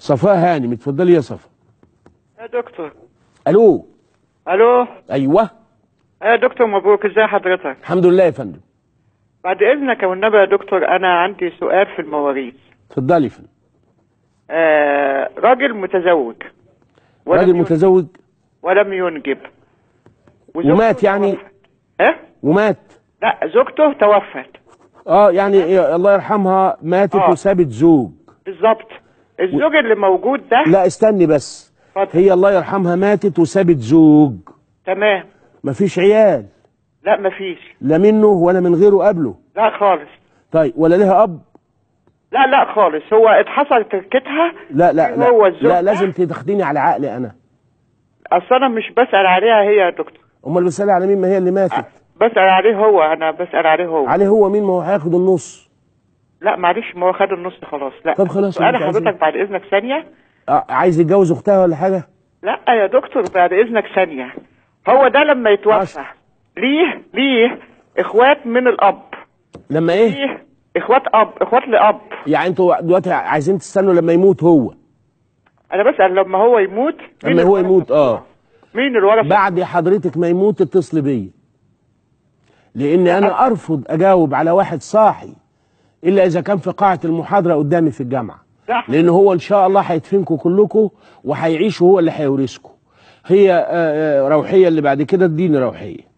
صفاء هانم اتفضلي يا صفا يا دكتور الو الو ايوه يا دكتور مبروك ازي حضرتك الحمد لله يا فندم بعد اذنك والنبي يا دكتور انا عندي سؤال في المواريث اتفضلي يا فندم آه راجل متزوج ولم راجل ين- متزوج ولم ينجب وزوجته ومات يعني توفت. ايه ومات لا زوجته توفت اه يعني إيه الله يرحمها ماتت آه. وسابت زوج بالظبط الزوج اللي موجود ده لا استني بس اتفضل. هي الله يرحمها ماتت وسابت زوج تمام مفيش عيال لا مفيش لا منه ولا من غيره قبله لا خالص طيب ولا لها اب لا لا خالص هو اتحصل تركتها لا لا لا, هو الزوج لا ده. لازم تاخديني على عقلي انا اصل انا مش بسال عليها هي يا دكتور امال بتسالي على مين ما هي اللي ماتت بسال عليه هو انا بسال عليه هو عليه هو مين ما هو هياخد النص لا معلش ما هو خد النص خلاص لا طب خلاص، سؤال انت عايزين- حضرتك بعد اذنك ثانيه آه عايز يتجوز اختها ولا حاجه لا يا دكتور بعد اذنك ثانيه هو ده لما يتوفى عشر. ليه ليه اخوات من الاب لما ايه ليه اخوات اب اخوات لاب يعني انتوا دلوقتي عايزين تستنوا لما يموت هو انا بسال لما هو يموت مين لما هو الورثة يموت بتوعه؟ اه مين الورثه بعد حضرتك ما يموت اتصل بيا لان انا ارفض اجاوب على واحد صاحي الا اذا كان في قاعه المحاضره قدامي في الجامعه صح. لان هو ان شاء الله هيدفنكم كلكم وهيعيش وهو اللي هيورثكم هي آه، آه، روحيه اللي بعد كده اديني روحيه